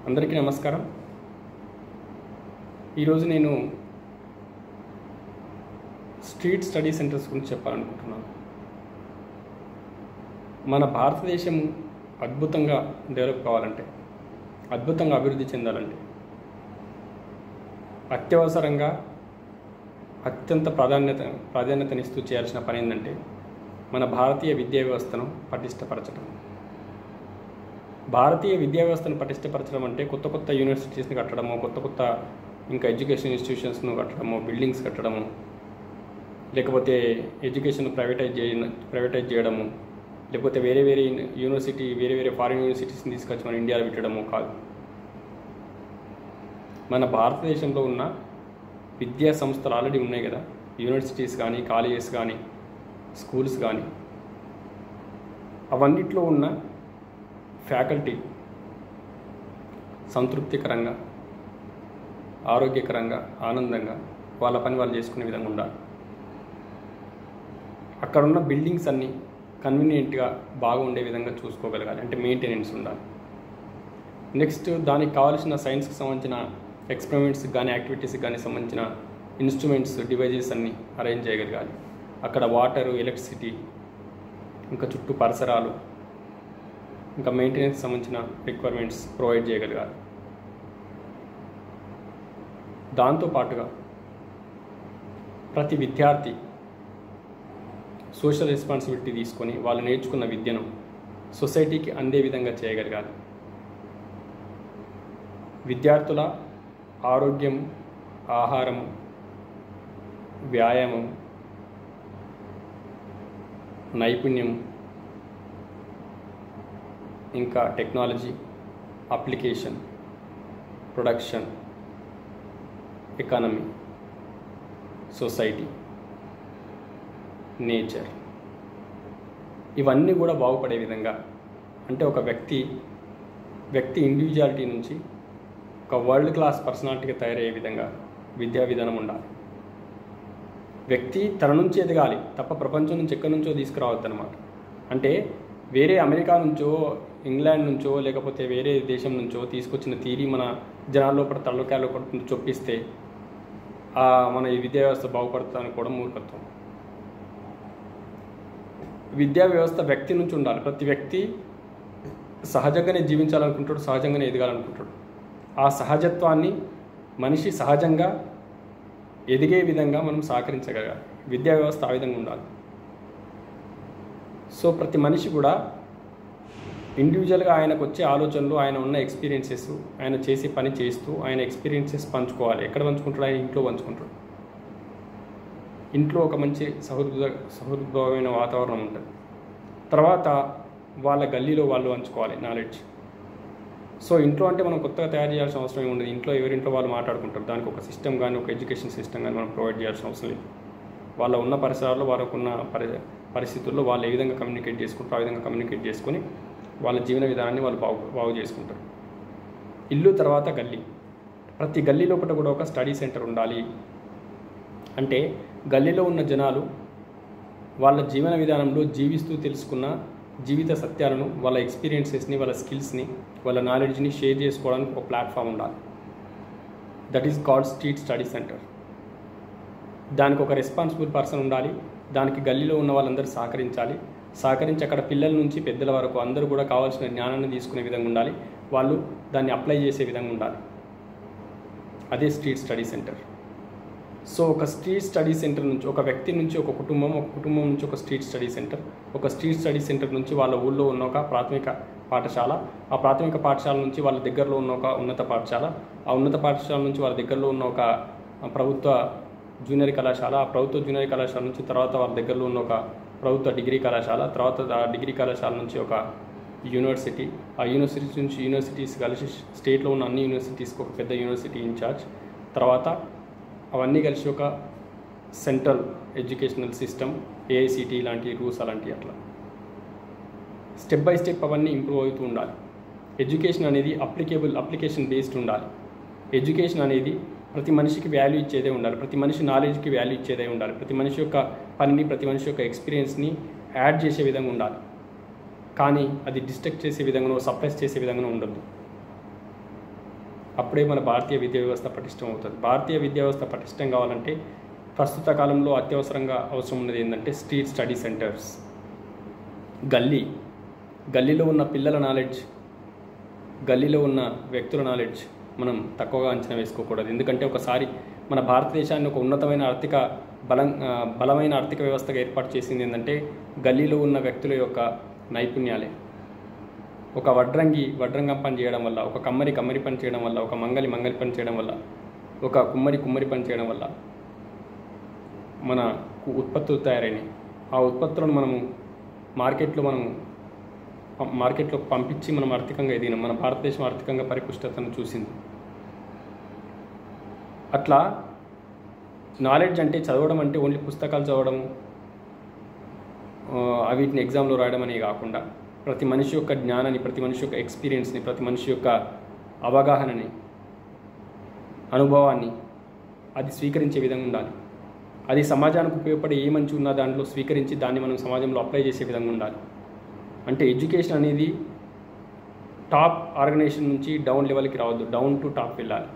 అందరికీ నమస్కారం ఈరోజు నేను స్ట్రీట్ స్టడీ సెంటర్స్ గురించి చెప్పాలనుకుంటున్నాను మన భారతదేశం అద్భుతంగా డెవలప్ కావాలంటే అద్భుతంగా అభివృద్ధి చెందాలంటే అత్యవసరంగా అత్యంత ప్రాధాన్యత ప్రాధాన్యతనిస్తూ చేయాల్సిన పని ఏంటంటే మన భారతీయ విద్యా వ్యవస్థను పటిష్టపరచడం భారతీయ విద్యా వ్యవస్థను పటిష్టపరచడం అంటే కొత్త కొత్త యూనివర్సిటీస్ని కట్టడము కొత్త కొత్త ఇంకా ఎడ్యుకేషన్ ఇన్స్టిట్యూషన్స్ను కట్టడము బిల్డింగ్స్ కట్టడము లేకపోతే ఎడ్యుకేషన్ ప్రైవేటైజ్ చేయ ప్రైవేటైజ్ చేయడము లేకపోతే వేరే వేరే యూనివర్సిటీ వేరే వేరే ఫారిన్ యూనివర్సిటీస్ని తీసుకొచ్చి మన ఇండియాలో పెట్టడము కాదు మన భారతదేశంలో ఉన్న విద్యా సంస్థలు ఆల్రెడీ ఉన్నాయి కదా యూనివర్సిటీస్ కానీ కాలేజెస్ కానీ స్కూల్స్ కానీ అవన్నిట్లో ఉన్న ఫ్యాకల్టీ సంతృప్తికరంగా ఆరోగ్యకరంగా ఆనందంగా వాళ్ళ పని వాళ్ళు చేసుకునే విధంగా ఉండాలి అక్కడ ఉన్న బిల్డింగ్స్ అన్నీ కన్వీనియంట్గా బాగా ఉండే విధంగా చూసుకోగలగాలి అంటే మెయింటెనెన్స్ ఉండాలి నెక్స్ట్ దానికి కావాల్సిన సైన్స్కి సంబంధించిన ఎక్స్పెరిమెంట్స్కి కానీ యాక్టివిటీస్కి కానీ సంబంధించిన ఇన్స్ట్రుమెంట్స్ డివైజెస్ అన్నీ అరేంజ్ చేయగలగాలి అక్కడ వాటరు ఎలక్ట్రిసిటీ ఇంకా చుట్టూ పరిసరాలు ఇంకా మెయింటెనెన్స్ సంబంధించిన రిక్వైర్మెంట్స్ ప్రొవైడ్ చేయగలగాలి దాంతోపాటుగా ప్రతి విద్యార్థి సోషల్ రెస్పాన్సిబిలిటీ తీసుకొని వాళ్ళు నేర్చుకున్న విద్యను సొసైటీకి అందే విధంగా చేయగలగాలి విద్యార్థుల ఆరోగ్యం ఆహారం వ్యాయామం నైపుణ్యం ఇంకా technology application production economy society nature ఇవన్నీ కూడా బాగుపడే విధంగా అంటే ఒక వ్యక్తి వ్యక్తి ఇండివిజువాలిటీ నుంచి ఒక వరల్డ్ క్లాస్ పర్సనాలిటీగా తయారయ్యే విధంగా విద్యా విధానం ఉండాలి వ్యక్తి తన నుంచి ఎదగాలి తప్ప ప్రపంచం నుంచి ఎక్కడి నుంచో తీసుకురావద్దు అనమాట అంటే వేరే అమెరికా నుంచో ఇంగ్లాండ్ నుంచో లేకపోతే వేరే దేశం నుంచో తీసుకొచ్చిన తీరి మన జనాల్లో పడి తల్లకాయలో పడుతుంది చొప్పిస్తే మన ఈ విద్యా వ్యవస్థ బాగుపడుతుంది అనుకోవడం మూర్ఖత్వం విద్యా వ్యవస్థ వ్యక్తి నుంచి ఉండాలి ప్రతి వ్యక్తి సహజంగానే జీవించాలనుకుంటాడు సహజంగానే ఎదగాలనుకుంటాడు ఆ సహజత్వాన్ని మనిషి సహజంగా ఎదిగే విధంగా మనం సహకరించగలగాలి విద్యా వ్యవస్థ ఆ విధంగా ఉండాలి సో ప్రతి మనిషి కూడా ఇండివిజువల్గా ఆయనకు వచ్చే ఆలోచనలు ఆయన ఉన్న ఎక్స్పీరియన్సెస్ ఆయన చేసే పని చేస్తూ ఆయన ఎక్స్పీరియన్సెస్ పంచుకోవాలి ఎక్కడ పంచుకుంటాడు ఆయన ఇంట్లో పంచుకుంటాడు ఇంట్లో ఒక మంచి సహృద సహృద్భావమైన వాతావరణం ఉంటుంది తర్వాత వాళ్ళ గల్లీలో వాళ్ళు పంచుకోవాలి నాలెడ్జ్ సో ఇంట్లో అంటే మనం కొత్తగా తయారు చేయాల్సిన అవసరం ఏమి ఉండదు ఇంట్లో ఎవరింట్లో వాళ్ళు మాట్లాడుకుంటారు దానికి ఒక సిస్టమ్ కానీ ఒక ఎడ్యుకేషన్ సిస్టమ్ కానీ మనం ప్రొవైడ్ చేయాల్సిన అవసరం లేదు వాళ్ళ ఉన్న పరిసరాల్లో వాళ్ళకున్న పరి పరిస్థితుల్లో వాళ్ళు ఏ విధంగా కమ్యూనికేట్ చేసుకుంటారో ఆ విధంగా కమ్యూనికేట్ చేసుకొని వాళ్ళ జీవన విధానాన్ని వాళ్ళు బాగు బాగు చేసుకుంటారు ఇల్లు తర్వాత గల్లీ ప్రతి గల్లీ లోపల కూడా ఒక స్టడీ సెంటర్ ఉండాలి అంటే గల్లీలో ఉన్న జనాలు వాళ్ళ జీవన విధానంలో జీవిస్తూ తెలుసుకున్న జీవిత సత్యాలను వాళ్ళ ఎక్స్పీరియన్సెస్ని వాళ్ళ స్కిల్స్ని వాళ్ళ నాలెడ్జ్ని షేర్ చేసుకోవడానికి ఒక ప్లాట్ఫామ్ ఉండాలి that is God street study centre దానికి ఒక రెస్పాన్సిబుల్ పర్సన్ ఉండాలి దానికి గల్లీలో ఉన్న వాళ్ళందరూ సహకరించాలి సహకరించి అక్కడ పిల్లల నుంచి పెద్దల వరకు అందరూ కూడా కావాల్సిన జ్ఞానాన్ని తీసుకునే విధంగా ఉండాలి వాళ్ళు దాన్ని అప్లై చేసే విధంగా ఉండాలి అదే స్ట్రీట్ స్టడీ సెంటర్ సో ఒక స్ట్రీట్ స్టడీ సెంటర్ నుంచి ఒక వ్యక్తి నుంచి ఒక కుటుంబం ఒక కుటుంబం నుంచి ఒక స్ట్రీట్ స్టడీ సెంటర్ ఒక స్ట్రీట్ స్టడీ సెంటర్ నుంచి వాళ్ళ ఊళ్ళో ఉన్న ఒక ప్రాథమిక పాఠశాల ఆ ప్రాథమిక పాఠశాల నుంచి వాళ్ళ దగ్గరలో ఉన్న ఒక ఉన్నత పాఠశాల ఆ ఉన్నత పాఠశాల నుంచి వాళ్ళ దగ్గరలో ఉన్న ఒక ప్రభుత్వ జూనియర్ కళాశాల ఆ ప్రభుత్వ జూనియర్ కళాశాల నుంచి తర్వాత వాళ్ళ దగ్గరలో ఉన్న ఒక ప్రభుత్వ డిగ్రీ కళాశాల తర్వాత ఆ డిగ్రీ కళాశాల నుంచి ఒక యూనివర్సిటీ ఆ యూనివర్సిటీ నుంచి యూనివర్సిటీస్ కలిసి స్టేట్లో ఉన్న అన్ని యూనివర్సిటీస్కి ఒక పెద్ద యూనివర్సిటీ ఇన్ఛార్జ్ తర్వాత అవన్నీ కలిసి ఒక సెంట్రల్ ఎడ్యుకేషనల్ సిస్టమ్ ఏఐసిటీ లాంటి రూల్స్ అలాంటివి అట్లా స్టెప్ బై స్టెప్ అవన్నీ ఇంప్రూవ్ అవుతూ ఉండాలి ఎడ్యుకేషన్ అనేది అప్లికేబుల్ అప్లికేషన్ బేస్డ్ ఉండాలి ఎడ్యుకేషన్ అనేది ప్రతి మనిషికి వాల్యూ ఇచ్చేదే ఉండాలి ప్రతి మనిషి నాలెడ్జ్కి వాల్యూ ఇచ్చేదే ఉండాలి ప్రతి మనిషి యొక్క పనిని ప్రతి మనిషి యొక్క ఎక్స్పీరియన్స్ని యాడ్ చేసే విధంగా ఉండాలి కానీ అది డిస్ట్రక్ట్ చేసే విధంగానో సప్రెస్ చేసే విధంగానో ఉండదు అప్పుడే మన భారతీయ విద్యా వ్యవస్థ పటిష్టం అవుతుంది భారతీయ విద్యా వ్యవస్థ పటిష్టం కావాలంటే ప్రస్తుత కాలంలో అత్యవసరంగా అవసరం ఉన్నది ఏంటంటే స్ట్రీట్ స్టడీ సెంటర్స్ గల్లీ గల్లీలో ఉన్న పిల్లల నాలెడ్జ్ గల్లీలో ఉన్న వ్యక్తుల నాలెడ్జ్ మనం తక్కువగా అంచనా వేసుకోకూడదు ఎందుకంటే ఒకసారి మన భారతదేశాన్ని ఒక ఉన్నతమైన ఆర్థిక బలం ఆ, బలమైన ఆర్థిక వ్యవస్థగా ఏర్పాటు చేసింది ఏంటంటే గల్లీలో ఉన్న వ్యక్తుల యొక్క నైపుణ్యాలే ఒక వడ్రంగి వడ్రంగం పని చేయడం వల్ల ఒక కమ్మరి కమ్మరి పని చేయడం వల్ల ఒక మంగలి మంగలి పని చేయడం వల్ల ఒక కుమ్మరి కుమ్మరి పని చేయడం వల్ల మన కు- ఉత్పత్తులు తయారైనాయి ఆ ఉత్పత్తులను మనము మార్కెట్లో మనము పం- మార్కెట్లో పంపించి మనం ఆర్థికంగా ఎదిగినాం మన భారతదేశం ఆర్థికంగా పరిపుష్టతను చూసింది అట్లా నాలెడ్జ్ అంటే చదవడం అంటే ఓన్లీ పుస్తకాలు చదవడం ఆ, వీటిని ఎగ్జామ్లో రాయడం అనే కాకుండా ప్రతి మనిషి యొక్క జ్ఞానాన్ని ప్రతి మనిషి యొక్క ఎక్స్పీరియన్స్ని ప్రతి మనిషి యొక్క అవగాహనని అనుభవాన్ని అది స్వీకరించే విధంగా ఉండాలి అది సమాజానికి ఉపయోగపడే ఏ మంచి ఉన్నా దాంట్లో స్వీకరించి దాన్ని మనం సమాజంలో అప్లై చేసే విధంగా ఉండాలి అంటే ఎడ్యుకేషన్ అనేది టాప్ ఆర్గనైజేషన్ నుంచి డౌన్ లెవెల్కి రావద్దు డౌన్ టు టాప్ వెళ్ళాలి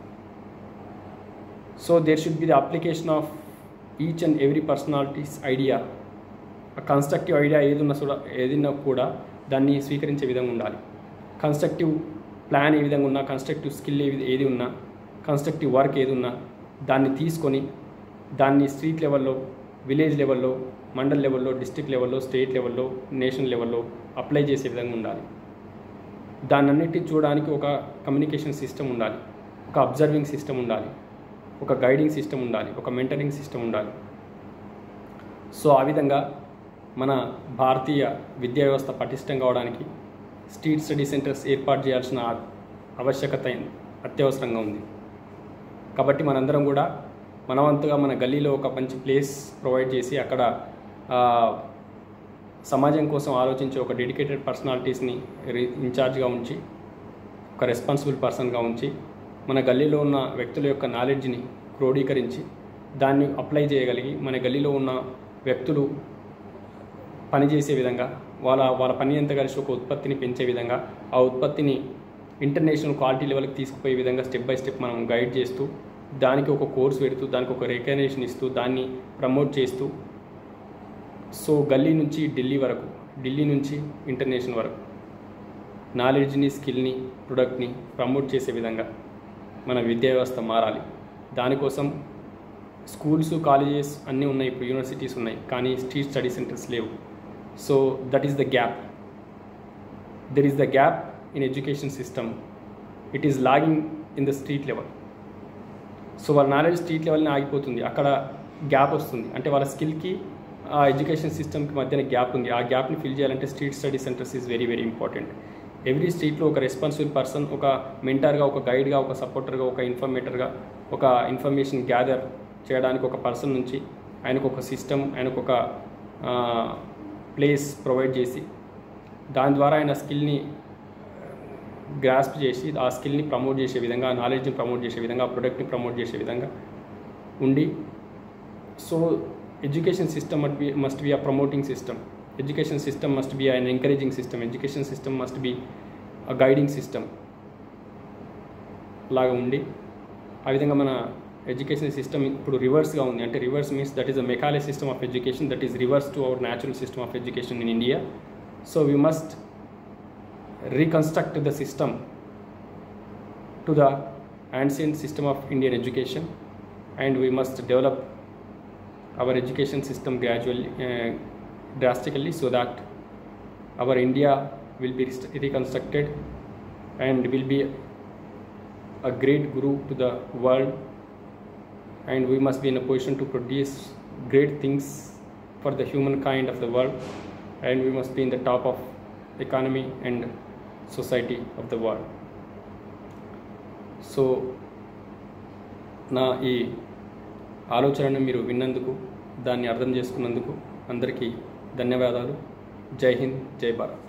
so there should be the application of each and every personalities idea ఆ కన్స్ట్రక్టివ్ ఐడియా ఏదున్నా కూడా ఏదన్నా కూడా దాన్ని స్వీకరించే విధంగా ఉండాలి కన్స్ట్రక్టివ్ ప్లాన్ ఏ విధంగా ఉన్నా కన్స్ట్రక్టివ్ స్కిల్ ఏది ఏది ఉన్నా కన్స్ట్రక్టివ్ వర్క్ ఏది ఉన్నా దాన్ని తీసుకొని దాన్ని స్ట్రీట్ లెవెల్లో విలేజ్ లెవెల్లో మండల్ లెవెల్లో డిస్ట్రిక్ట్ లెవెల్లో స్టేట్ లెవెల్లో నేషనల్ లెవెల్లో అప్లై చేసే విధంగా ఉండాలి దాన్నన్నిటి చూడడానికి ఒక కమ్యూనికేషన్ సిస్టమ్ ఉండాలి ఒక అబ్జర్వింగ్ సిస్టమ్ ఉండాలి ఒక గైడింగ్ సిస్టమ్ ఉండాలి ఒక మెంటరింగ్ సిస్టమ్ ఉండాలి సో ఆ విధంగా మన భారతీయ విద్యా వ్యవస్థ పటిష్టం కావడానికి స్ట్రీట్ స్టడీ సెంటర్స్ ఏర్పాటు చేయాల్సిన ఆవశ్యకత అత్యవసరంగా ఉంది కాబట్టి మనందరం కూడా మనవంతుగా మన గల్లీలో ఒక మంచి ప్లేస్ ప్రొవైడ్ చేసి అక్కడ ఆ, సమాజం కోసం ఆలోచించే ఒక డెడికేటెడ్ పర్సనాలిటీస్ని ఇన్ఛార్జ్గా ఉంచి ఒక రెస్పాన్సిబుల్ పర్సన్గా ఉంచి మన గల్లీలో ఉన్న వ్యక్తుల యొక్క నాలెడ్జ్ని క్రోడీకరించి దాన్ని అప్లై చేయగలిగి మన గల్లీలో ఉన్న వ్యక్తులు పనిచేసే విధంగా వాళ్ళ వాళ్ళ పని ఎంత కలిసి ఒక ఉత్పత్తిని పెంచే విధంగా ఆ ఉత్పత్తిని ఇంటర్నేషనల్ క్వాలిటీ లెవెల్కి తీసుకుపోయే విధంగా స్టెప్ బై స్టెప్ మనం గైడ్ చేస్తూ దానికి ఒక కోర్స్ పెడుతూ దానికి ఒక రికగ్నేషన్ ఇస్తూ దాన్ని ప్రమోట్ చేస్తూ సో గల్లీ నుంచి ఢిల్లీ వరకు ఢిల్లీ నుంచి ఇంటర్నేషనల్ వరకు నాలెడ్జ్ని స్కిల్ని ప్రొడక్ట్ని ప్రమోట్ చేసే విధంగా మన విద్యా వ్యవస్థ మారాలి దానికోసం స్కూల్స్ కాలేజెస్ అన్నీ ఉన్నాయి ఇప్పుడు యూనివర్సిటీస్ ఉన్నాయి కానీ స్ట్రీట్ స్టడీ సెంటర్స్ లేవు so that is the gap there is the gap in education system it is lagging in the street level so వాళ్ళ నాలెడ్జ్ స్ట్రీట్ లెవెల్ని ఆగిపోతుంది అక్కడ గ్యాప్ వస్తుంది అంటే వాళ్ళ స్కిల్కి ఆ ఎడ్యుకేషన్ సిస్టమ్కి మధ్యన గ్యాప్ ఉంది ఆ గ్యాప్ని ఫిల్ చేయాలంటే street study centres is very very important every స్ట్రీట్లో ఒక రెస్పాన్సిబుల్ పర్సన్ ఒక మెంటర్గా ఒక గైడ్గా ఒక సపోర్టర్గా ఒక ఇన్ఫర్మేటర్గా ఒక ఇన్ఫర్మేషన్ గ్యాదర్ చేయడానికి ఒక పర్సన్ నుంచి ఆయనకు ఒక సిస్టమ్ ఆయనకు ఒక ప్లేస్ ప్రొవైడ్ చేసి దాని ద్వారా ఆయన స్కిల్ని గ్రాస్ప్ చేసి ఆ స్కిల్ని ప్రమోట్ చేసే విధంగా ఆ నాలెడ్జ్ని ప్రమోట్ చేసే విధంగా ఆ ప్రొడక్ట్ని ప్రమోట్ చేసే విధంగా ఉండి so education system must be must be a promoting system education system must be an encouraging system education system must be a guiding system లాగా ఉండి ఆ విధంగా మన ఎడ్యుకేషన్ సిస్టమ్ ఇప్పుడు రివర్స్గా ఉంది అంటే reverse means that is a Macaulay system of education that is reverse to our natural system of education in India so we must reconstruct the system to the ancient system of Indian education and we must develop our education system gradually uh, drastically so that our India will be rest- reconstructed and will be a great guru to the world and we must be in a position to produce great things for the humankind of the world and we must be in the top of economy and society of the world so నా ఈ ఆలోచనను మీరు విన్నందుకు దాన్ని అర్థం చేసుకున్నందుకు అందరికీ ధన్యవాదాలు జై హింద్ జై భారత్